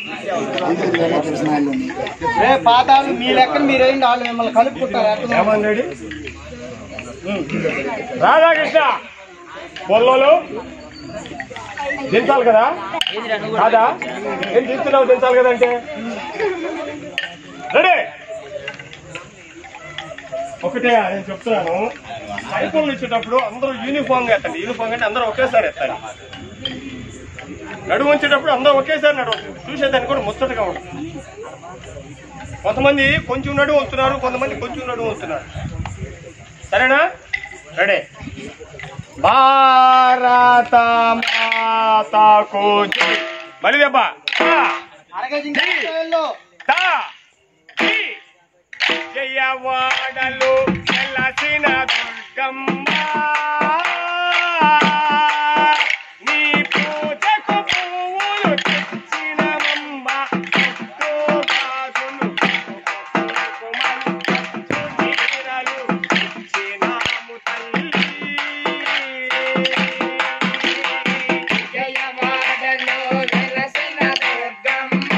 తెలిసిన వాళ్ళని రే పాతాలు మీ లెక్కన మీరేంటి వాళ్ళు మిమ్మల్ని కలుపుకుంటారు ఎక్కడ ఏమని రెడీ రాధాకృష్ణ పొల్లోలు దించాలి కదా కాదా ఏం దించున్నావు దించాలి కదా అంటే రెడీ ఒకటే నేను చెప్తున్నాను సైకిల్ ఇచ్చేటప్పుడు అందరూ యూనిఫామ్ గా ఎత్తండి యూనిఫామ్ అంటే అందరూ ఒకేసారి ఎత్తాలి నడుము ఉంచేటప్పుడు అందరూ ఒకేసారి నడవచ్చు చూసేదానికి కూడా ముచ్చటగా ఉంటుంది కొంతమంది కొంచెం నడుము వస్తున్నారు కొంతమంది కొంచెం నడుము వస్తున్నారు సరేనా రెడీ భారత మాతకు జై. మళ్ళీ దెబ్బ తా, అరగజింలో తా, జీ. జయవాడలు వెలసిన దుర్గమ్మ నీ పూజకు పువ్వులు తెచ్చినమమ్మ చుట్టూ గాజులు కుంకుమలు చీరలు ఇచ్చినాము తల్లి జయవాడలో వెలసిన దుర్గమ్మ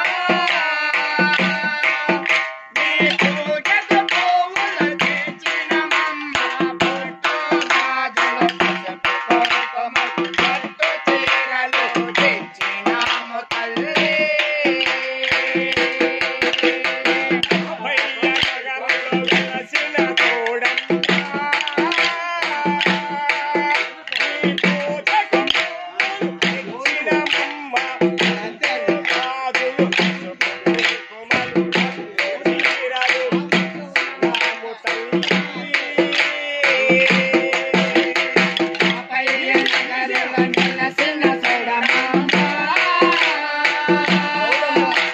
నీ పూజకు పువ్వులు తెచ్చినమమ్మ పుట్టు గాజులు పసుపు కుంకుమలు పట్టు చీరలు తెచ్చినాము తల్లి భయ్య నగరంలో వెలసిన తోడమ్మ నీ పూజకు పువ్వులు తెచ్చినమమ్మ గాజులు పసుపు కుంకుమలు చీరలు ఇచ్చినాము తల్లి పయ్య నగరుల నెలసిన సౌడమ్మ